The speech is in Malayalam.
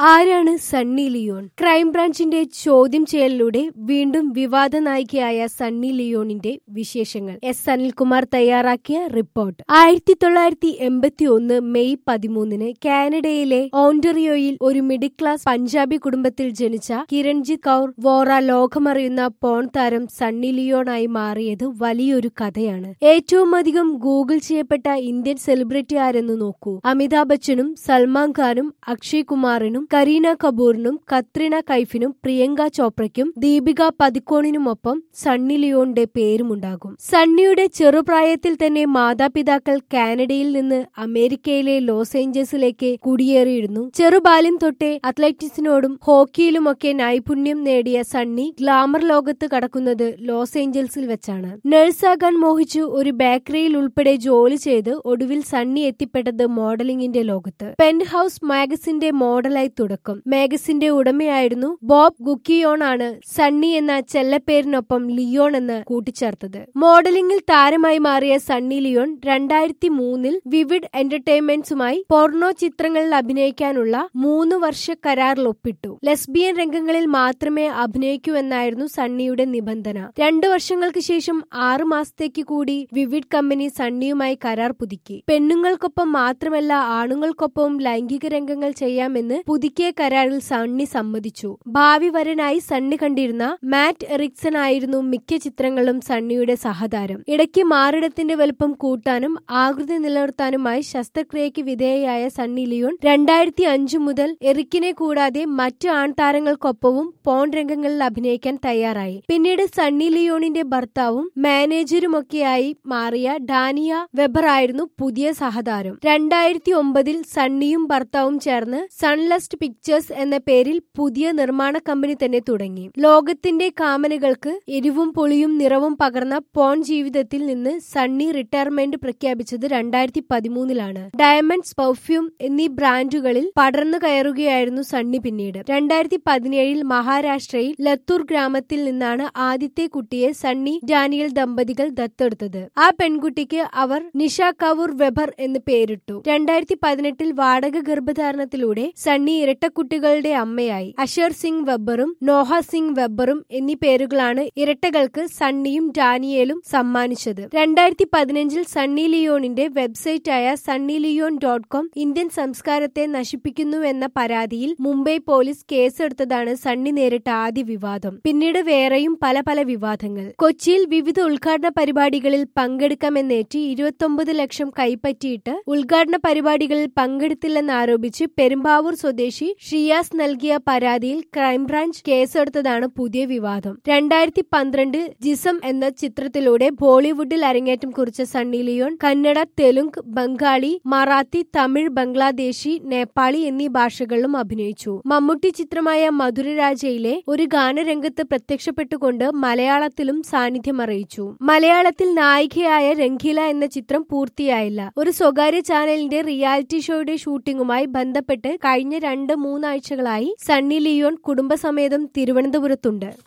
ആരാണ് സണ്ണി ലിയോൺ ക്രൈംബ്രാഞ്ചിന്റെ ചോദ്യം ചെയ്യലിലൂടെ വീണ്ടും വിവാദ നായികയായ സണ്ണി ലിയോണിന്റെ വിശേഷങ്ങൾ എസ് അനിൽകുമാർ തയ്യാറാക്കിയ റിപ്പോർട്ട് ആയിരത്തി തൊള്ളായിരത്തി എൺപത്തി ഒന്ന് മെയ് പതിമൂന്നിന് കാനഡയിലെ ഓണ്ടറിയോയിൽ ഒരു മിഡിൽ ക്ലാസ് പഞ്ചാബി കുടുംബത്തിൽ ജനിച്ച കിരൺജിത് കൌർ വോറ ലോകമറിയുന്ന പോൺ താരം സണ്ണി ലിയോണായി മാറിയത് വലിയൊരു കഥയാണ് ഏറ്റവും അധികം ഗൂഗിൾ ചെയ്യപ്പെട്ട ഇന്ത്യൻ സെലിബ്രിറ്റി ആരെന്ന് നോക്കൂ അമിതാഭ് ബച്ചനും സൽമാൻ ഖാനും അക്ഷയ് കുമാറിനും കരീന കപൂറിനും കത്രിന കൈഫിനും പ്രിയങ്ക ചോപ്രയ്ക്കും ദീപിക പതിക്കോണിനുമൊപ്പം സണ്ണി ലിയോണിന്റെ പേരുമുണ്ടാകും സണ്ണിയുടെ ചെറുപ്രായത്തിൽ തന്നെ മാതാപിതാക്കൾ കാനഡയിൽ നിന്ന് അമേരിക്കയിലെ ലോസ് ഏഞ്ചൽസിലേക്ക് കുടിയേറിയിരുന്നു ചെറുബാല്യം തൊട്ടേ അത്ലറ്റിക്സിനോടും ഹോക്കിയിലുമൊക്കെ നൈപുണ്യം നേടിയ സണ്ണി ഗ്ലാമർ ലോകത്ത് കടക്കുന്നത് ലോസ് ഏഞ്ചൽസിൽ വെച്ചാണ് നഴ്സാകാൻ മോഹിച്ചു ഒരു ബേക്കറിയിൽ ഉൾപ്പെടെ ജോലി ചെയ്ത് ഒടുവിൽ സണ്ണി എത്തിപ്പെട്ടത് മോഡലിംഗിന്റെ ലോകത്ത് പെന്റ് ഹൌസ് മാഗസിന്റെ മോഡലായി തുടക്കം മാഗസിന്റെ ഉടമയായിരുന്നു ബോബ് ഗുക്കിയോൺ ആണ് സണ്ണി എന്ന ചെല്ലപ്പേരിനൊപ്പം ലിയോൺ എന്ന് കൂട്ടിച്ചേർത്തത് മോഡലിംഗിൽ താരമായി മാറിയ സണ്ണി ലിയോൺ രണ്ടായിരത്തി മൂന്നിൽ വിവിഡ് എന്റർടൈൻമെന്റ്സുമായി പോർണോ ചിത്രങ്ങളിൽ അഭിനയിക്കാനുള്ള മൂന്ന് വർഷ കരാറിൽ ഒപ്പിട്ടു ലെസ്ബിയൻ രംഗങ്ങളിൽ മാത്രമേ അഭിനയിക്കൂ എന്നായിരുന്നു സണ്ണിയുടെ നിബന്ധന രണ്ടു വർഷങ്ങൾക്ക് ശേഷം ആറു മാസത്തേക്ക് കൂടി വിവിഡ് കമ്പനി സണ്ണിയുമായി കരാർ പുതുക്കി പെണ്ണുങ്ങൾക്കൊപ്പം മാത്രമല്ല ആണുങ്ങൾക്കൊപ്പവും ലൈംഗിക രംഗങ്ങൾ ചെയ്യാമെന്ന് പുതുക്കിയ കരാറിൽ സണ്ണി സമ്മതിച്ചു ഭാവി വരനായി സണ്ണി കണ്ടിരുന്ന മാറ്റ് എറിക്സൺ ആയിരുന്നു മിക്ക ചിത്രങ്ങളും സണ്ണിയുടെ സഹതാരം ഇടയ്ക്ക് മാറിടത്തിന്റെ വലുപ്പം കൂട്ടാനും ആകൃതി നിലനിർത്താനുമായി ശസ്ത്രക്രിയയ്ക്ക് വിധേയയായ സണ്ണി ലിയോൺ രണ്ടായിരത്തി അഞ്ചു മുതൽ എറിക്കിനെ കൂടാതെ മറ്റു ആൺതാരങ്ങൾക്കൊപ്പവും പോൺ രംഗങ്ങളിൽ അഭിനയിക്കാൻ തയ്യാറായി പിന്നീട് സണ്ണി ലിയോണിന്റെ ഭർത്താവും മാനേജരുമൊക്കെയായി മാറിയ ഡാനിയ വെബർ ആയിരുന്നു പുതിയ സഹതാരം രണ്ടായിരത്തി ഒമ്പതിൽ സണ്ണിയും ഭർത്താവും ചേർന്ന് സൺലസ്റ്റ് പിക്ചേഴ്സ് എന്ന പേരിൽ പുതിയ നിർമ്മാണ കമ്പനി തന്നെ തുടങ്ങി ലോകത്തിന്റെ കാമനകൾക്ക് എരിവും പൊളിയും നിറവും പകർന്ന പോൺ ജീവിതത്തിൽ നിന്ന് സണ്ണി റിട്ടയർമെന്റ് പ്രഖ്യാപിച്ചത് രണ്ടായിരത്തി പതിമൂന്നിലാണ് ഡയമണ്ട്സ് പെർഫ്യൂം എന്നീ ബ്രാൻഡുകളിൽ പടർന്നു കയറുകയായിരുന്നു സണ്ണി പിന്നീട് രണ്ടായിരത്തി പതിനേഴിൽ മഹാരാഷ്ട്രയിൽ ലത്തൂർ ഗ്രാമത്തിൽ നിന്നാണ് ആദ്യത്തെ കുട്ടിയെ സണ്ണി ഡാനിയൽ ദമ്പതികൾ ദത്തെടുത്തത് ആ പെൺകുട്ടിക്ക് അവർ നിഷ കവൂർ വെബർ എന്ന് പേരിട്ടു രണ്ടായിരത്തി പതിനെട്ടിൽ വാടക ഗർഭധാരണത്തിലൂടെ സണ്ണി ഇരട്ടക്കുട്ടികളുടെ അമ്മയായി അഷർ സിംഗ് വെബറും നോഹ സിംഗ് വെബറും എന്നീ പേരുകളാണ് ഇരട്ടകൾക്ക് സണ്ണിയും ഡാനിയേലും സമ്മാനിച്ചത് രണ്ടായിരത്തി പതിനഞ്ചിൽ സണ്ണി ലിയോണിന്റെ വെബ്സൈറ്റായ Sunny Leone dot com Indian സംസ്കാരത്തെ നശിപ്പിക്കുന്നുവെന്ന പരാതിയിൽ മുംബൈ പോലീസ് കേസെടുത്തതാണ് സണ്ണി നേരിട്ട ആദ്യ വിവാദം പിന്നീട് വേറെയും പല പല വിവാദങ്ങൾ കൊച്ചിയിൽ വിവിധ ഉദ്ഘാടന പരിപാടികളിൽ പങ്കെടുക്കാമെന്നേറ്റ് ഇരുപത്തൊമ്പത് ലക്ഷം കൈപ്പറ്റിയിട്ട് ഉദ്ഘാടന പരിപാടികളിൽ പങ്കെടുത്തില്ലെന്നാരോപിച്ച് പെരുമ്പാവൂർ സ്വദേശി ഷിയാസ് നൽകിയ പരാതിയിൽ ക്രൈംബ്രാഞ്ച് കേസെടുത്തതാണ് പുതിയ വിവാദം രണ്ടായിരത്തി പന്ത്രണ്ട് ജിസം എന്ന ചിത്രത്തിലൂടെ ബോളിവുഡിൽ അരങ്ങേറ്റം കുറിച്ച സണ്ണി ലിയോൺ കന്നഡ തെലുങ്ക് ബംഗാളി മറാത്തി തമിഴ് ബംഗ്ലാദേശി നേപ്പാളി എന്നീ ഭാഷകളിലും അഭിനയിച്ചു മമ്മൂട്ടി ചിത്രമായ മധുരരാജയിലെ ഒരു ഗാനരംഗത്ത് പ്രത്യക്ഷപ്പെട്ടുകൊണ്ട് മലയാളത്തിലും സാന്നിധ്യം അറിയിച്ചു മലയാളത്തിൽ നായികയായ രംഗീല എന്ന ചിത്രം പൂർത്തിയായില്ല ഒരു സ്വകാര്യ ചാനലിന്റെ റിയാലിറ്റി ഷോയുടെ ഷൂട്ടിംഗുമായി ബന്ധപ്പെട്ട് കഴിഞ്ഞ രണ്ട് മൂന്നാഴ്ചകളായി സണ്ണി ലിയോൺ കുടുംബസമേതം തിരുവനന്തപുരത്തുണ്ട്